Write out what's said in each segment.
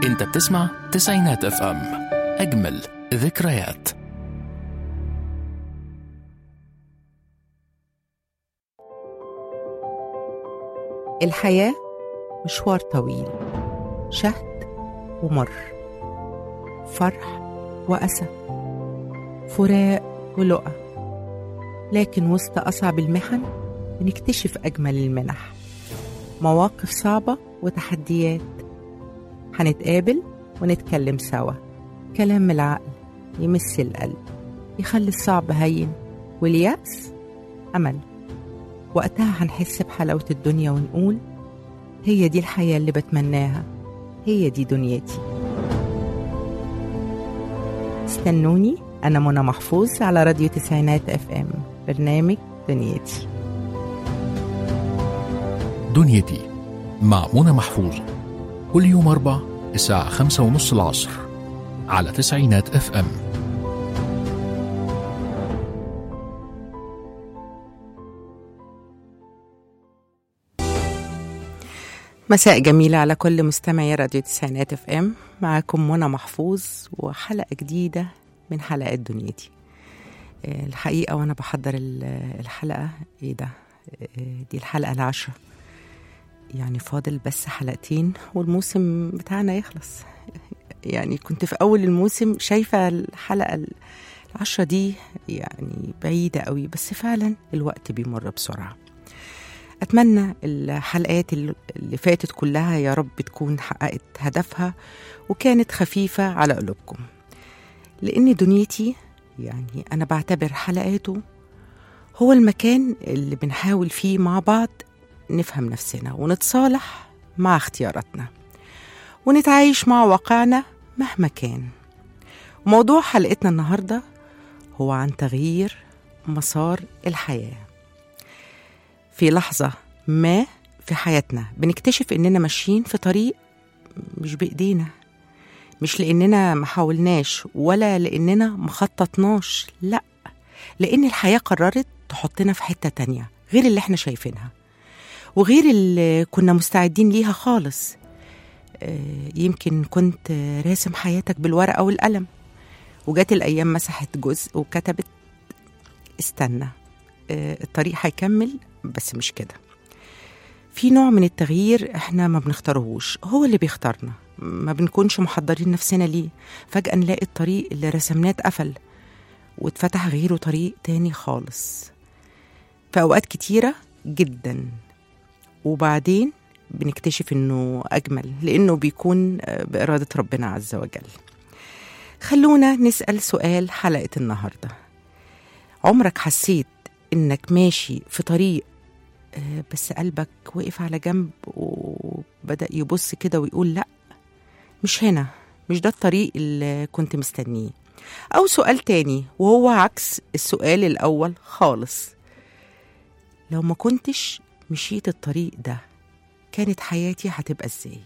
انت بتسمع تسعينات اف ام اجمل ذكريات الحياة مشوار طويل شهد ومر فرح وأسى فراق ولقى لكن وسط أصعب المحن بنكتشف أجمل المنح مواقف صعبة وتحديات هنتقابل ونتكلم سوا كلام من العقل يمس القلب يخلي الصعب هين واليأس أمل وقتها هنحس بحلاوة الدنيا ونقول هي دي الحياة اللي بتمناها هي دي دنيتي استنوني أنا منى محفوظ على راديو تسعينات اف ام برنامج دنيتي دنيتي مع منى محفوظ كل يوم أربع الساعة خمسة ونص العصر على تسعينات اف ام مساء جميلة على كل مستمعي راديو تسعينات اف ام معاكم منى محفوظ وحلقة جديدة من حلقات دنيتي آه، الحقيقة وأنا بحضر ال- الحلقة إيه ده آه، دي الحلقة العشرة يعني فاضل بس حلقتين والموسم بتاعنا يخلص يعني كنت في أول الموسم شايفة الحلقة العشرة دي يعني بعيدة قوي بس فعلا الوقت بيمر بسرعة أتمنى الحلقات اللي فاتت كلها يا رب تكون حققت هدفها وكانت خفيفة على قلوبكم لأن دنيتي يعني أنا بعتبر حلقاته هو المكان اللي بنحاول فيه مع بعض نفهم نفسنا ونتصالح مع اختياراتنا ونتعايش مع واقعنا مهما كان موضوع حلقتنا النهاردة هو عن تغيير مسار الحياه في لحظة ما في حياتنا بنكتشف إننا ماشيين في طريق مش بإيدينا مش لأننا ما حاولناش ولا لأننا ما خططناش لأ لأن الحياة قررت تحطنا في حتة تانية غير اللي احنا شايفينها وغير اللي كنا مستعدين ليها خالص آه، يمكن كنت راسم حياتك بالورقة والقلم وجات الأيام مسحت جزء وكتبت استنى آه، الطريق هيكمل بس مش كده في نوع من التغيير احنا ما بنختارهوش هو اللي بيختارنا ما بنكونش محضرين نفسنا ليه فجأة نلاقي الطريق اللي رسمناه اتقفل واتفتح غيره طريق تاني خالص في أوقات كتيرة جدا وبعدين بنكتشف انه أجمل لأنه بيكون آه، بإرادة ربنا عز وجل خلونا نسأل سؤال حلقة النهارده عمرك حسيت انك ماشي في طريق آه، بس قلبك وقف على جنب وبدأ يبص كده ويقول لا مش هنا مش ده الطريق اللي كنت مستنيه أو سؤال تاني وهو عكس السؤال الأول خالص لو ما كنتش مشيت الطريق ده كانت حياتي هتبقى ازاي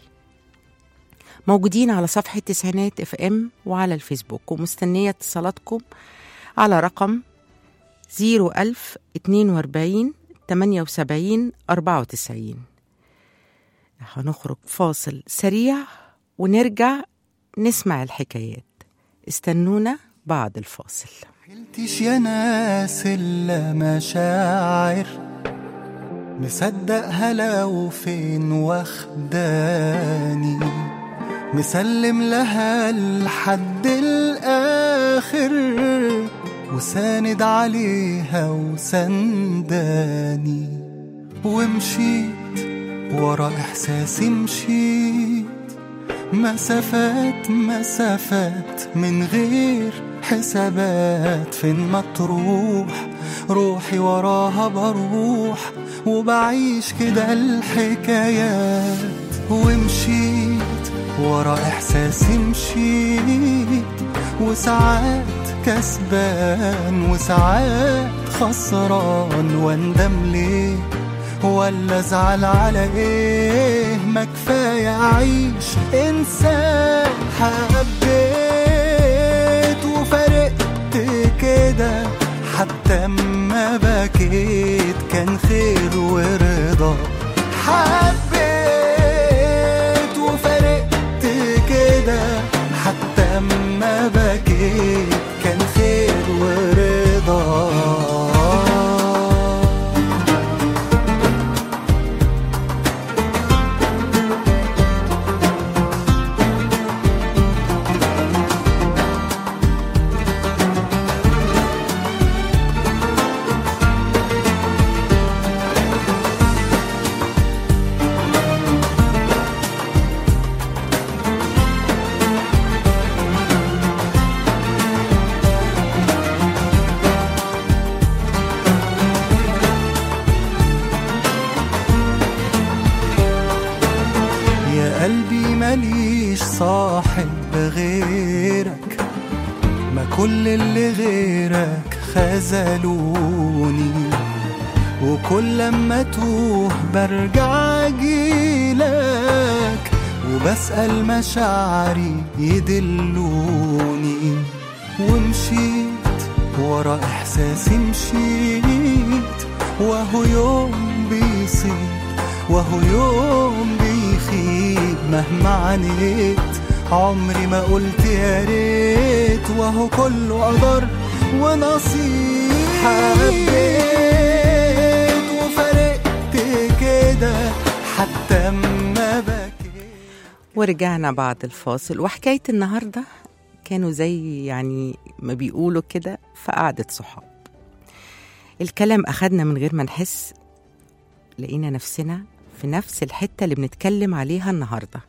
موجودين على صفحة تسعينات اف ام وعلى الفيسبوك ومستنية اتصالاتكم على رقم 01000 42 78 94 هنخرج فاصل سريع ونرجع نسمع الحكايات استنونا بعد الفاصل قلتش يا ناس إلا مشاعر مصدقها لو فين واخداني مسلم لها لحد الآخر وساند عليها وسنداني ومشيت ورا إحساسي مشيت مسافات مسافات من غير حسابات فين ما تروح روحي وراها بروح وبعيش كده الحكايات ومشيت ورا احساسي مشيت وساعات كسبان وساعات خسران واندم ليه ولا ازعل على ايه ما كفايه اعيش انسان حبيت وفرقت كده حتى ما بكيت كان خير ورضا حبيت وفرقت كده بكيت كان خير ورضا يا قلبي ماليش صاحب غيرك ما كل اللي غيرك خذلوني وكل لما توه برجع اجيلك وبسأل مشاعري يدلوني ومشيت ورا احساسي مشيت وهو يوم بيصيب وهو يوم بيخيب مهما عانيت عمري ما قلت يا ريت وهو كله قدر ونصيب حبيت وفرقت كده حتى ما بكيت ورجعنا بعد الفاصل وحكاية النهاردة كانوا زي يعني ما بيقولوا كده في قعدة صحاب الكلام أخدنا من غير ما نحس لقينا نفسنا في نفس الحتة اللي بنتكلم عليها النهاردة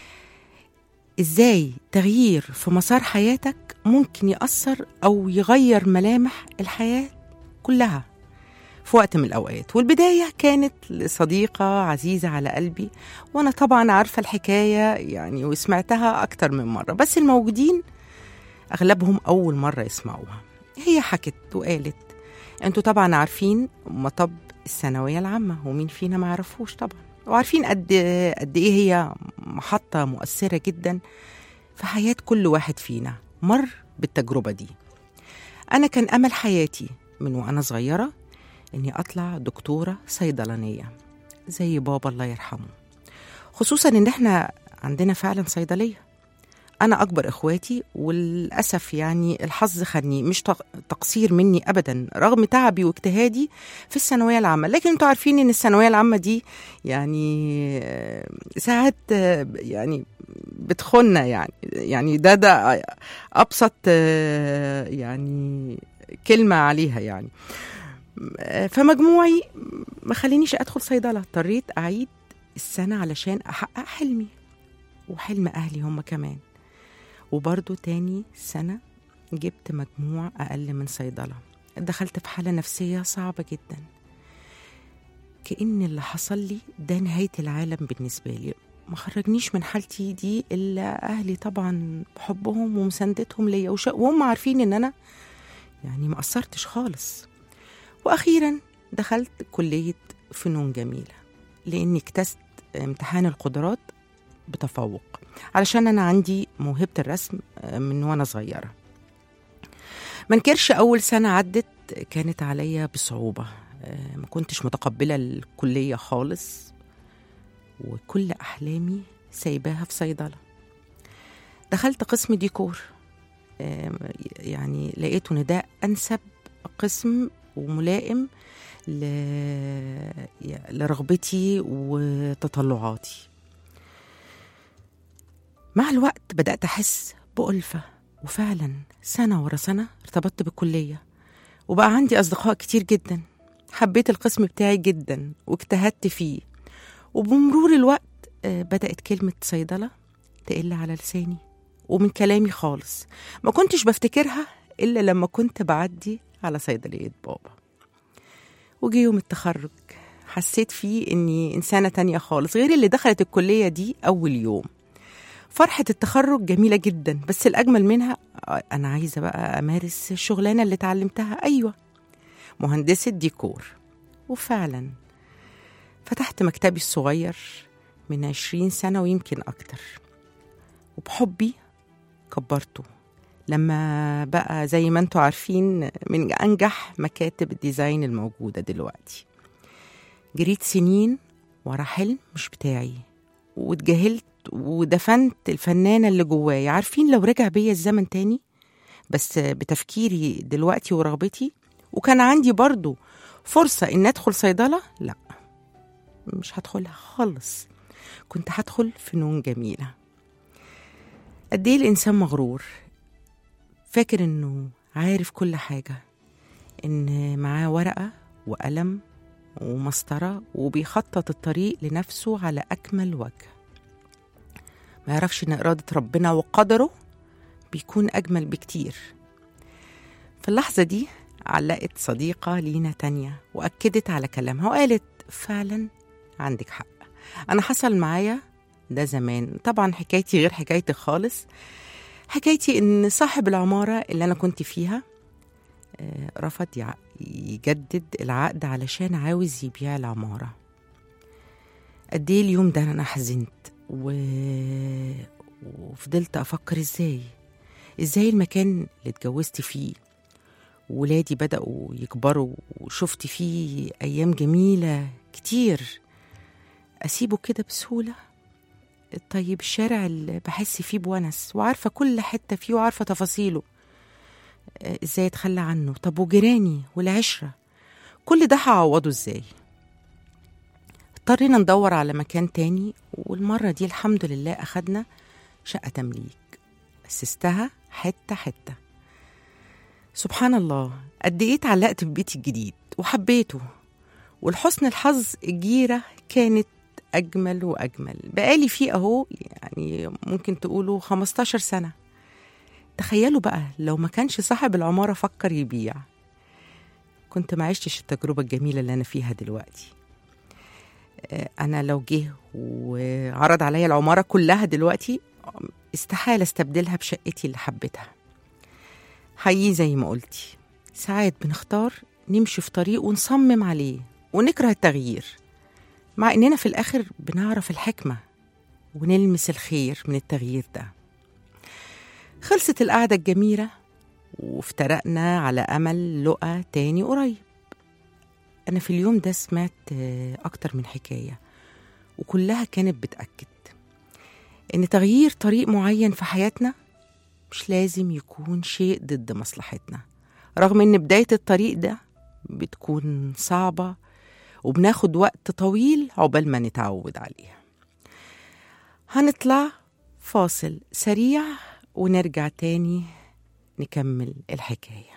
إزاي تغيير في مسار حياتك ممكن يأثر أو يغير ملامح الحياة كلها في وقت من الأوقات والبداية كانت لصديقة عزيزة على قلبي وأنا طبعا عارفة الحكاية يعني وسمعتها أكتر من مرة بس الموجودين أغلبهم أول مرة يسمعوها هي حكت وقالت أنتوا طبعا عارفين مطب الثانوية العامة ومين فينا ما يعرفوش طبعا وعارفين قد قد إيه هي محطة مؤثرة جدا في حياة كل واحد فينا مر بالتجربة دي أنا كان أمل حياتي من وأنا صغيرة إني أطلع دكتورة صيدلانية زي بابا الله يرحمه خصوصا إن إحنا عندنا فعلا صيدلية أنا أكبر إخواتي وللأسف يعني الحظ خدني مش تق- تقصير مني أبدا رغم تعبي واجتهادي في الثانوية العامة لكن أنتوا عارفين إن الثانوية العامة دي يعني آه، ساعات آه، يعني بتخنا يعني يعني ده ده أبسط آه، يعني كلمة عليها يعني آه، فمجموعي ما خلينيش أدخل صيدلة اضطريت أعيد السنة علشان أحقق حلمي وحلم أهلي هم كمان وبرضو تاني سنة جبت مجموع أقل من صيدلة دخلت في حالة نفسية صعبة جدا كأن اللي حصل لي ده نهاية العالم بالنسبة لي ما خرجنيش من حالتي دي إلا أهلي طبعا بحبهم ومساندتهم ليا وش- وهم عارفين إن أنا يعني ما قصرتش خالص وأخيرا دخلت كلية فنون جميلة لأني اكتست امتحان القدرات بتفوق علشان أنا عندي موهبة الرسم آه، من وأنا صغيرة منكرش أول سنة عدت كانت عليا بصعوبة آه، ما كنتش متقبلة الكلية خالص وكل أحلامي سايباها في صيدلة دخلت قسم ديكور آه، يعني لقيته إن ده أنسب قسم وملائم ل... لرغبتي وتطلعاتي مع الوقت بدأت أحس بألفة وفعلا سنة ورا سنة ارتبطت بالكلية وبقى عندي أصدقاء كتير جدا حبيت القسم بتاعي جدا واجتهدت فيه وبمرور الوقت آه، بدأت كلمة صيدلة تقل على لساني ومن كلامي خالص ما كنتش بفتكرها إلا لما كنت بعدي على صيدلية بابا وجي يوم التخرج حسيت فيه إني إنسانة تانية خالص غير اللي دخلت الكلية دي أول يوم فرحة التخرج جميلة جدا بس الأجمل منها آه، أنا عايزة بقى أمارس الشغلانة اللي اتعلمتها أيوة مهندسة ديكور وفعلا فتحت مكتبي الصغير من عشرين سنة ويمكن أكتر وبحبي كبرته لما بقى زي ما انتوا عارفين من أنجح مكاتب الديزاين الموجودة دلوقتي جريت سنين ورا حلم مش بتاعي واتجاهلت ودفنت الفنانة اللي جوايا عارفين لو رجع بيا الزمن تاني بس بتفكيري دلوقتي ورغبتي وكان عندي برضو فرصة إن أدخل صيدلة لا مش هدخلها خالص كنت هدخل فنون جميلة قد إيه الإنسان مغرور فاكر إنه عارف كل حاجة إن معاه ورقة وقلم ومسطرة وبيخطط الطريق لنفسه على أكمل وجه ما يعرفش إن إرادة ربنا وقدره بيكون أجمل بكتير في اللحظة دي علقت صديقة لينا تانية وأكدت على كلامها وقالت فعلا عندك حق أنا حصل معايا ده زمان طبعا حكايتي غير حكايتك خالص حكايتي إن صاحب العمارة اللي أنا كنت فيها آه، رفض يع- يجدد العقد علشان عاوز يبيع العمارة قد ايه اليوم ده انا حزنت و... وفضلت افكر ازاي ازاي المكان اللي اتجوزت فيه ولادي بدأوا يكبروا وشفت فيه أيام جميلة كتير أسيبه كده بسهولة طيب الشارع اللي بحس فيه بونس وعارفة كل حتة فيه وعارفة تفاصيله آه، ازاي اتخلى عنه طب وجيراني والعشرة كل ده هعوضه ازاي اضطرينا ندور على مكان تاني والمرة دي الحمد لله أخدنا شقة تمليك أسستها حتة حتة سبحان الله قد إيه اتعلقت ببيتي الجديد وحبيته ولحسن الحظ الجيرة كانت أجمل وأجمل بقالي فيه أهو يعني ممكن تقولوا 15 سنة تخيلوا بقى لو ما كانش صاحب العمارة فكر يبيع كنت ما عشتش التجربة الجميلة اللي أنا فيها دلوقتي آه، أنا لو جه وعرض عليا العمارة كلها دلوقتي استحالة استبدلها بشقتي اللي حبيتها حقيقي زي ما قلتي ساعات بنختار نمشي في طريق ونصمم عليه ونكره التغيير مع إننا في الآخر بنعرف الحكمة ونلمس الخير من التغيير ده خلصت القعدة الجميلة وافترقنا على أمل لقى تاني قريب أنا في اليوم ده سمعت آه، أكتر من حكاية وكلها كانت بتأكد إن تغيير طريق معين في حياتنا مش لازم يكون شيء ضد مصلحتنا رغم إن بداية الطريق ده بتكون صعبة وبناخد وقت طويل عقبال ما نتعود عليها هنطلع فاصل سريع ونرجع تاني نكمل الحكايه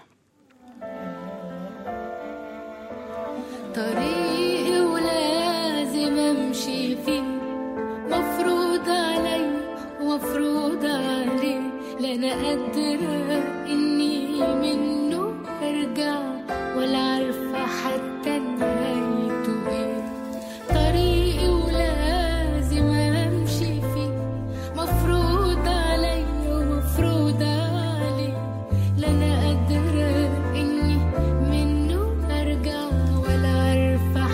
طريقي ولازم امشي فيه مفروض علي ومفروض عليه لا انا قادرة اني منه ارجع ولا عارفة حتى نهايته ايه طريقي ولازم امشي فيه مفروض علي ومفروض عليه لا انا قادرة اني منه ارجع ولا عارفة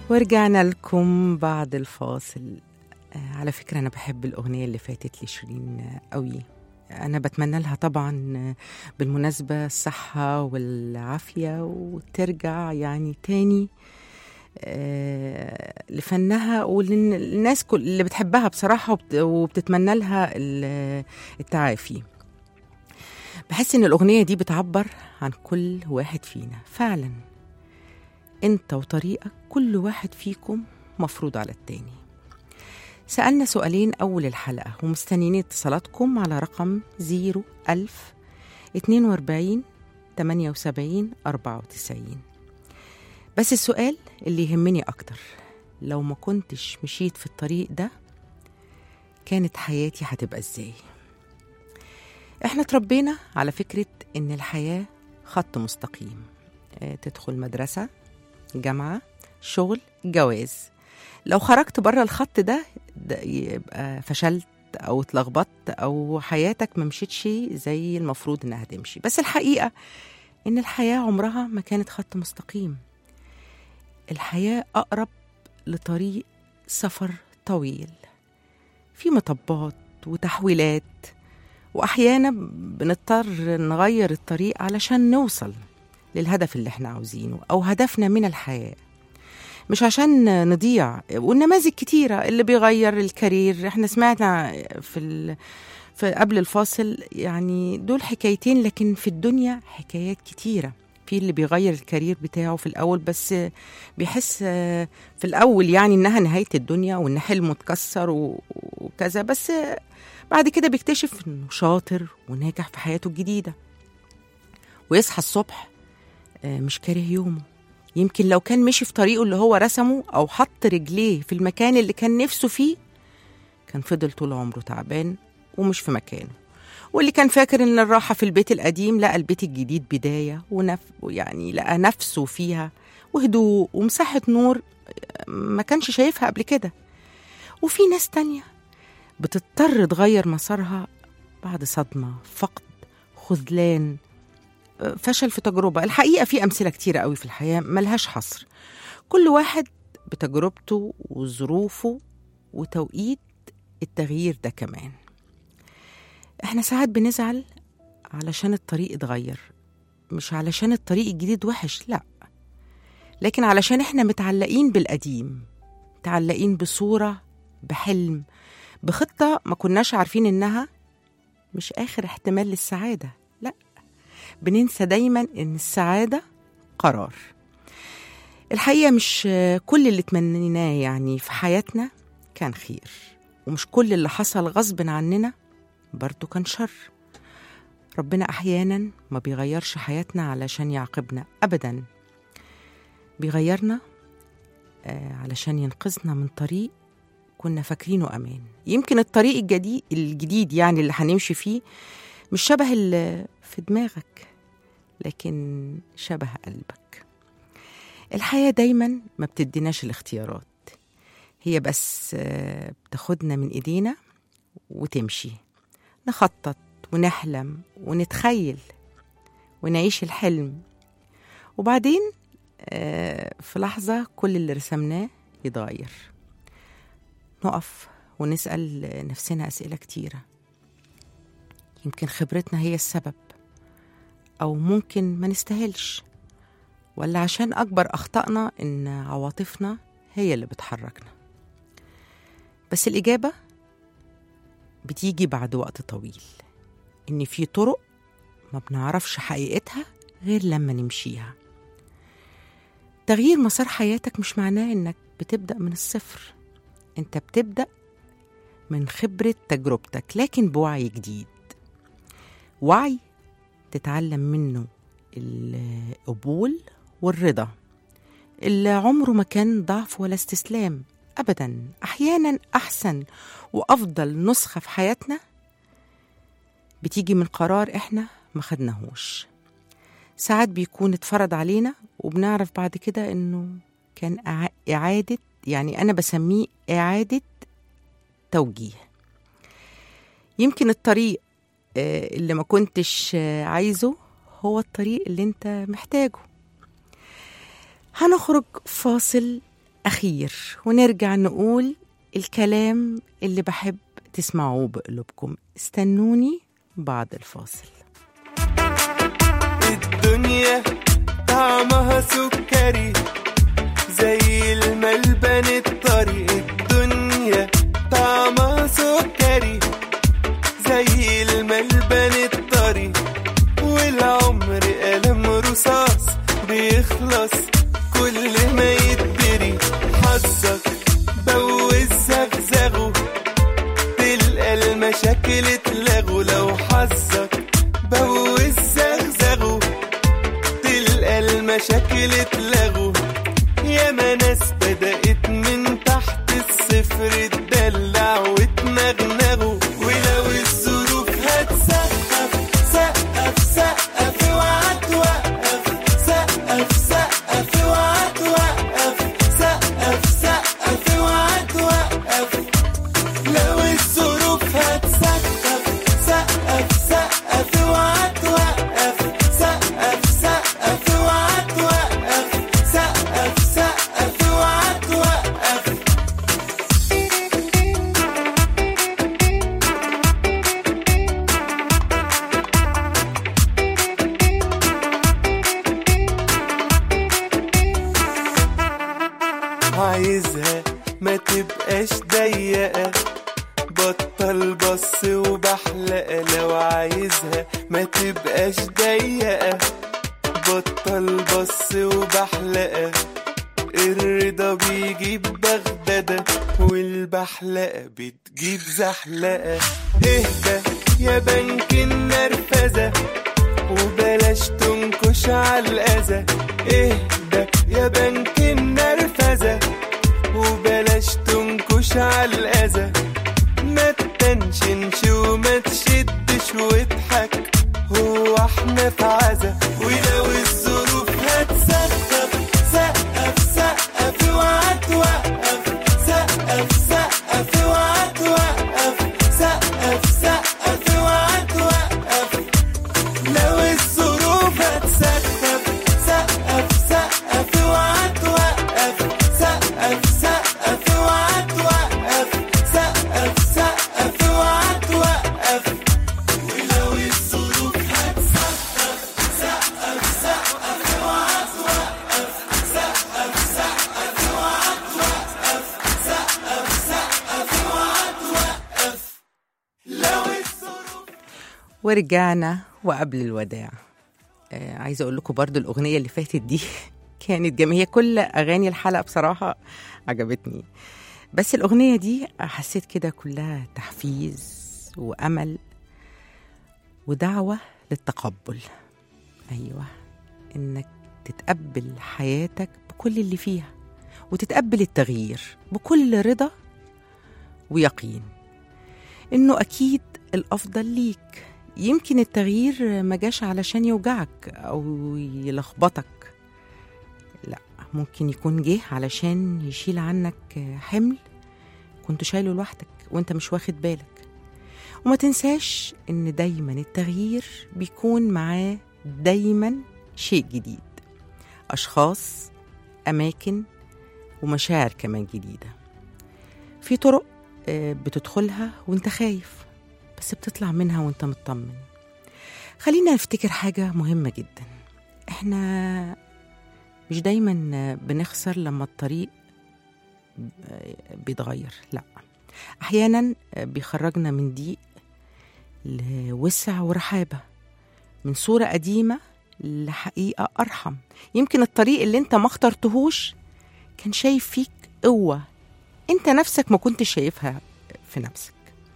ورجعنا لكم بعد الفاصل آه، على فكرة أنا بحب الأغنية اللي فاتت لشيرين آه، قوي أنا بتمنى لها طبعا آه، بالمناسبة الصحة والعافية وترجع يعني تاني آه، لفنها وللناس كل اللي بتحبها بصراحة وبت- وبتتمنى لها ال- التعافي بحس إن الأغنية دي بتعبر عن كل واحد فينا فعلا انت وطريقك كل واحد فيكم مفروض على التاني سألنا سؤالين أول الحلقة ومستنيين اتصالاتكم على رقم 01000 42 78 94 بس السؤال اللي يهمني أكتر لو ما كنتش مشيت في الطريق ده كانت حياتي هتبقى ازاي احنا اتربينا على فكرة ان الحياة خط مستقيم اه، تدخل مدرسة جامعة شغل جواز لو خرجت بره الخط ده, ده يبقى فشلت او اتلخبطت او حياتك ما مشيتش زي المفروض انها تمشي بس الحقيقة ان الحياة عمرها ما كانت خط مستقيم الحياة اقرب لطريق سفر طويل في مطبات وتحويلات واحيانا بنضطر نغير الطريق علشان نوصل للهدف اللي احنا عاوزينه او هدفنا من الحياه مش عشان نضيع والنماذج كتيرة اللي بيغير الكارير احنا سمعنا في, ال... في قبل الفاصل يعني دول حكايتين لكن في الدنيا حكايات كتيرة في اللي بيغير الكارير بتاعه في الأول بس بيحس في الأول يعني إنها نهاية الدنيا وإن حلمه اتكسر و- وكذا بس بعد كده بيكتشف إنه شاطر وناجح في حياته الجديدة ويصحى الصبح آه، مش كاره يومه يمكن لو كان مشي في طريقه اللي هو رسمه أو حط رجليه في المكان اللي كان نفسه فيه كان فضل طول عمره تعبان ومش في مكانه واللي كان فاكر ان الراحه في البيت القديم لقى البيت الجديد بدايه ونف يعني لقى نفسه فيها وهدوء ومساحه نور ما كانش شايفها قبل كده وفي ناس تانية بتضطر تغير مسارها بعد صدمة فقد خذلان فشل في تجربة الحقيقة في أمثلة كتيرة قوي في الحياة ملهاش حصر كل واحد بتجربته وظروفه وتوقيت التغيير ده كمان احنا ساعات بنزعل علشان الطريق اتغير مش علشان الطريق الجديد وحش لا لكن علشان احنا متعلقين بالقديم متعلقين بصورة بحلم بخطة ما كناش عارفين إنها مش آخر احتمال للسعادة لا بننسى دايما إن السعادة قرار الحقيقة مش كل اللي تمنيناه يعني في حياتنا كان خير ومش كل اللي حصل غصب عننا برضو كان شر ربنا أحيانا ما بيغيرش حياتنا علشان يعاقبنا أبدا بيغيرنا آه، علشان ينقذنا من طريق كنا فاكرينه أمان يمكن الطريق الجديد الجديد يعني اللي هنمشي فيه مش شبه اللي في دماغك لكن شبه قلبك الحياة دايما ما بتديناش الاختيارات هي بس آه، بتاخدنا من ايدينا وتمشي نخطط ونحلم ونتخيل ونعيش الحلم وبعدين آه، في لحظة كل اللي رسمناه يتغير نقف ونسأل نفسنا أسئلة كتيرة يمكن خبرتنا هي السبب أو ممكن ما نستاهلش ولا عشان أكبر أخطائنا إن عواطفنا هي اللي بتحركنا بس الإجابة بتيجي بعد وقت طويل إن في طرق ما بنعرفش حقيقتها غير لما نمشيها تغيير مسار حياتك مش معناه إنك بتبدأ من الصفر أنت بتبدأ من خبرة تجربتك لكن بوعي جديد وعي تتعلم منه القبول والرضا اللي عمره ما كان ضعف ولا استسلام ابدا احيانا احسن وافضل نسخه في حياتنا بتيجي من قرار احنا ما خدناهوش ساعات بيكون اتفرض علينا وبنعرف بعد كده انه كان إع- اعاده يعني انا بسميه اعاده توجيه يمكن الطريق آه، اللي ما كنتش آه، عايزه هو الطريق اللي انت محتاجه هنخرج فاصل أخير ونرجع نقول الكلام اللي بحب تسمعوه بقلوبكم استنوني بعد الفاصل الدنيا طعمها سكري زي الملبن الطري الدنيا طعمها سكري زي الملبن الطري والعمر قلم رصاص بيخلص كل ما يتدري حظك بوز زغزغه تلقى المشاكل اتلغوا لو حظك بوز زغزغه تلقى المشاكل اتلغوا ياما ناس بدأت من تحت الصفر تدلع وتنغنغوا ولو الظروف هتسقف سقف سقف اوعى توقف سقف سقف اوعى توقف سقف سقف اوعى توقف لو الظروف هتسقف سقف سقف اوعى توقف سقف سقف اوعى توقف سقف سقف اوعى توقف عايزها ما تبقاش ضيقة بطل بص وبحلقة لو عايزها ما تبقاش ضيقة بطل بص وبحلقة الرضا بيجيب بغدادة والبحلقة بتجيب زحلقة اهدى يا بنك النرفزة وبلاش تنكش على الأذى اهدى يا بنك النرفزة وبلاش تنكش على الأذى ما تتنشنش وما تشدش واضحك هو احنا في عزا ولو الظروف هتسقف سقف سقف اوعى توقف سقف سقف اوعى توقف سقف سقف اوعى توقف لو الظروف هتسقف سقف سقف اوعى توقف سقف سقف اوعى توقف سقف سقف اوعى توقف ولو الظروف هتسقف سقف سقف اوعى توقف سقف سقف اوعى توقف سقف سقف اوعى توقف لو الظروف ورجعنا وقبل الوداع آه عايزه اقول لكم برضو الاغنيه اللي فاتت دي كانت جميله كل اغاني الحلقه بصراحه عجبتني بس الاغنيه دي حسيت كده كلها تحفيز وامل ودعوه للتقبل ايوه انك تتقبل حياتك بكل اللي فيها وتتقبل التغيير بكل رضا ويقين انه اكيد الافضل ليك يمكن التغيير ما جاش علشان يوجعك او يلخبطك لا ممكن يكون جه علشان يشيل عنك حمل كنت شايله لوحدك وانت مش واخد بالك وما تنساش ان دايما التغيير بيكون معاه دايما شيء جديد اشخاص اماكن ومشاعر كمان جديده في طرق آه، بتدخلها وانت خايف بس بتطلع منها وانت مطمن خلينا نفتكر حاجة مهمة جدا احنا مش دايما بنخسر لما الطريق بيتغير لا احيانا بيخرجنا من ضيق لوسع ورحابة من صورة قديمة لحقيقة أرحم يمكن الطريق اللي انت ما اخترتهوش كان شايف فيك قوة انت نفسك ما كنتش شايفها في نفسك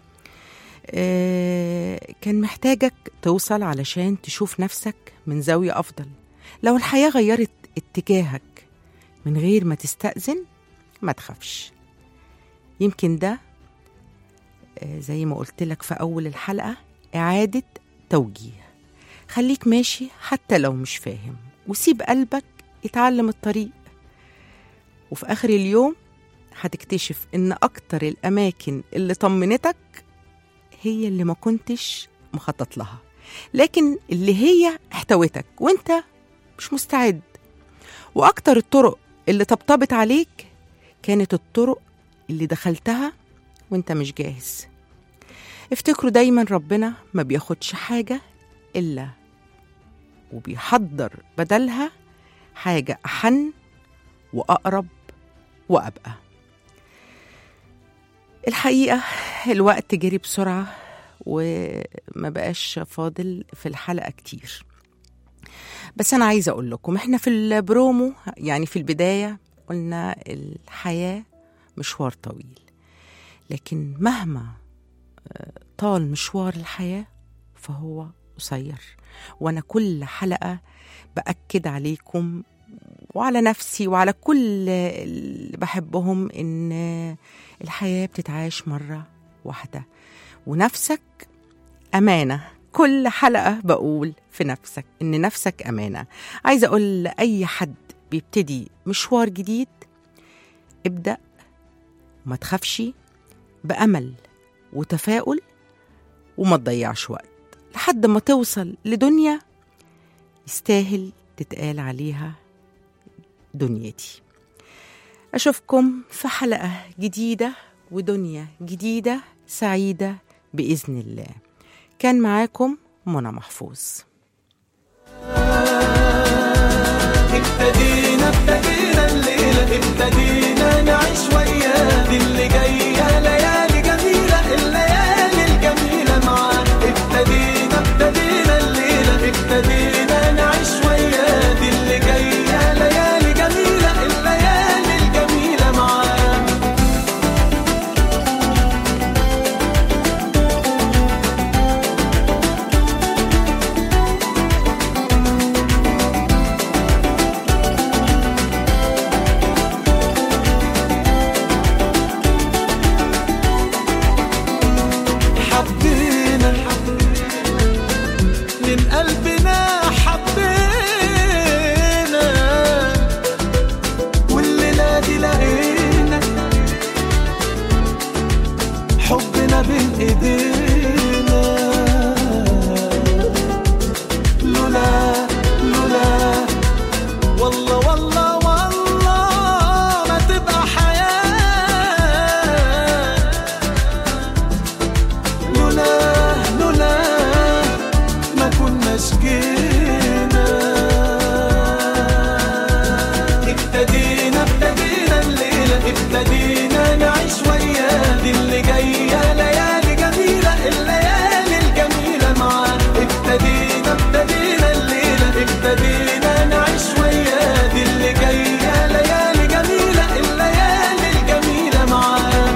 آه، كان محتاجك توصل علشان تشوف نفسك من زاوية أفضل لو الحياة غيرت اتجاهك من غير ما تستأذن ما تخافش يمكن ده آه، زي ما قلت لك في أول الحلقة إعادة توجيه خليك ماشي حتى لو مش فاهم وسيب قلبك يتعلم الطريق وفي آخر اليوم هتكتشف إن أكتر الأماكن اللي طمنتك هي اللي ما كنتش مخطط لها لكن اللي هي احتوتك وانت مش مستعد واكتر الطرق اللي طبطبت عليك كانت الطرق اللي دخلتها وانت مش جاهز افتكروا دايما ربنا ما بياخدش حاجة إلا وبيحضر بدلها حاجة أحن وأقرب وأبقى الحقيقة الوقت جري بسرعة وما بقاش فاضل في الحلقة كتير بس أنا عايزة أقول لكم إحنا في البرومو يعني في البداية قلنا الحياة مشوار طويل لكن مهما آه، طال مشوار الحياة فهو قصير وأنا كل حلقة بأكد عليكم وعلى نفسي وعلى كل اللي بحبهم إن الحياة بتتعاش مرة واحدة ونفسك أمانة كل حلقة بقول في نفسك إن نفسك أمانة عايزة أقول لأي حد بيبتدي مشوار جديد ابدأ وما تخافش بأمل وتفاؤل وما تضيعش وقت لحد ما توصل لدنيا يستاهل تتقال عليها دنيتي أشوفكم في حلقة جديدة ودنيا جديدة سعيدة بإذن الله كان معاكم منى محفوظ ابتدينا ابتدينا الليلة ابتدينا نعيش وياه دي اللي جاية ليالي جميلة الليالي الجميلة معاه ابتدينا ابتدينا الليلة ابتدينا نعيش وياه دي اللي جاية ليالي جميلة الليالي الجميلة معاه حبينا من قلبنا حبينا والليلة دي لقينا حبنا بين ايدينا لولا لولا والله والله والله ما تبقى حياه لولا لولا ما كناش جينا ابتدينا ابتدينا الليلة ابتدينا نعيش وياه دي اللي جاية ليالي جميلة الليالي الجميلة معاه ابتدينا ابتدينا الليلة ابتدينا نعيش وياه دي اللي جاية ليالي جميلة الليالي الجميلة معاه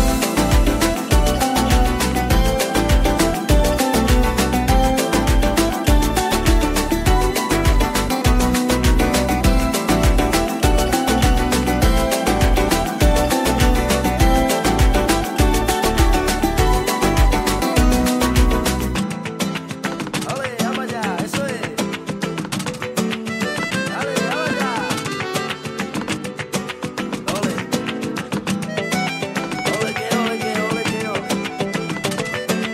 ¡Ole, vamos allá! ¡Eso es! ¡Dale, vamos allá! ¡Ole! ¡Ole, que ole, que ole, que ole!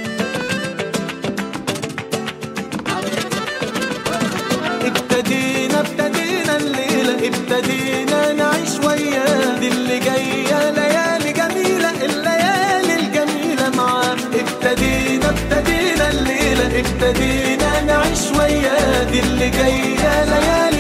ابتدينا ابتدينا الليلة ابتدينا نعيش وياه دي اللي جاية ليالي جميلة الليالي الجميلة معاه ابتدينا ابتدينا الليلة ابتدينا نعيش وياه دي اللي جاية ليالي